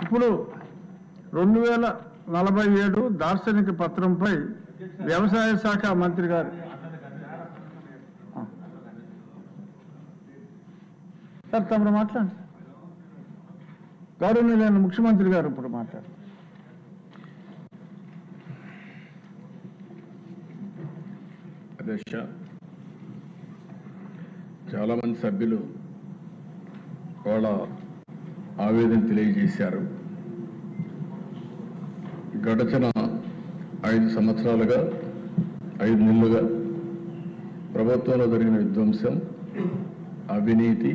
ఇప్పుడు రెండు వేల నలభై ఏడు దార్శనిక పత్రంపై వ్యవసాయ శాఖ మంత్రి గారు సార్ తమరు మాట్లాడండి గౌరవనీయులైన ముఖ్యమంత్రి గారు ఇప్పుడు మాట్లాడు అధ్యక్ష చాలామంది సభ్యులు వాళ్ళ ఆవేదన తెలియజేశారు గడచిన ఐదు సంవత్సరాలుగా ఐదు నెలలుగా ప్రభుత్వంలో జరిగిన విధ్వంసం అవినీతి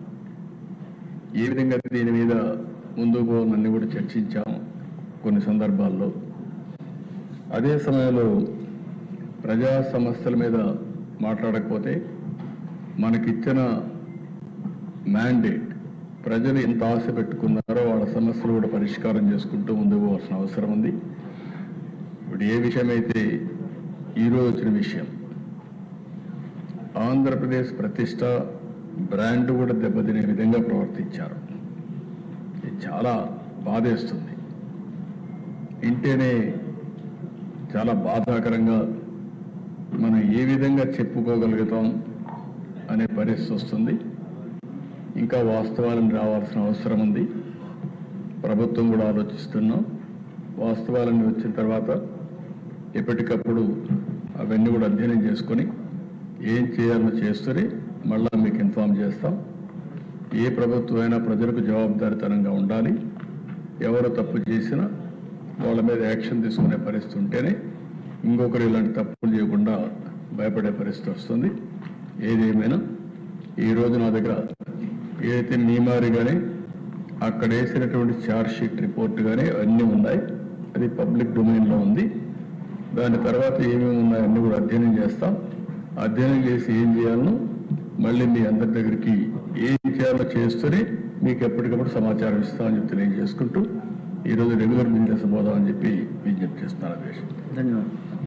ఏ విధంగా దీని మీద ముందుకు పోవాలని కూడా చర్చించాం కొన్ని సందర్భాల్లో అదే సమయంలో ప్రజా సమస్యల మీద మాట్లాడకపోతే మనకిచ్చిన మ్యాండేట్ ప్రజలు ఎంత ఆశ పెట్టుకున్నారో వాళ్ళ సమస్యలు కూడా పరిష్కారం చేసుకుంటూ ముందుకు పోవాల్సిన అవసరం ఉంది ఇప్పుడు ఏ విషయమైతే ఈరోజు వచ్చిన విషయం ఆంధ్రప్రదేశ్ ప్రతిష్ట బ్రాండ్ కూడా దెబ్బతినే విధంగా ప్రవర్తించారు ఇది చాలా బాధేస్తుంది ఇంటేనే చాలా బాధాకరంగా మనం ఏ విధంగా చెప్పుకోగలుగుతాం అనే పరిస్థితి వస్తుంది ఇంకా వాస్తవాలను రావాల్సిన అవసరం ఉంది ప్రభుత్వం కూడా ఆలోచిస్తున్నాం వాస్తవాలన్నీ వచ్చిన తర్వాత ఎప్పటికప్పుడు అవన్నీ కూడా అధ్యయనం చేసుకొని ఏం చేయాలో చేస్తూనే మళ్ళా మీకు ఇన్ఫామ్ చేస్తాం ఏ ప్రభుత్వం అయినా ప్రజలకు జవాబుదారితనంగా ఉండాలి ఎవరు తప్పు చేసినా వాళ్ళ మీద యాక్షన్ తీసుకునే పరిస్థితి ఉంటేనే ఇంకొకరు ఇలాంటి తప్పులు చేయకుండా భయపడే పరిస్థితి వస్తుంది ఏదేమైనా ఈ రోజు నా దగ్గర ఏదైతే మీమారి కానీ అక్కడ వేసినటువంటి ఛార్జ్ షీట్ రిపోర్ట్ కానీ అన్నీ ఉన్నాయి అది పబ్లిక్ డొమైన్లో ఉంది దాని తర్వాత ఏమేమి ఉన్నాయో అన్నీ కూడా అధ్యయనం చేస్తాం అధ్యయనం చేసి ఏం చేయాలనో మళ్ళీ మీ అందరి దగ్గరికి ఏం చేయాలో చేస్తూనే మీకు ఎప్పటికప్పుడు సమాచారం ఇస్తామని చెప్పి తెలియజేసుకుంటూ ఈరోజు రెగ్యులర్ బిజినెస్ పోదామని చెప్పి విజ్ఞప్తి చేస్తున్నాను అధ్యక్ష ధన్యవాదాలు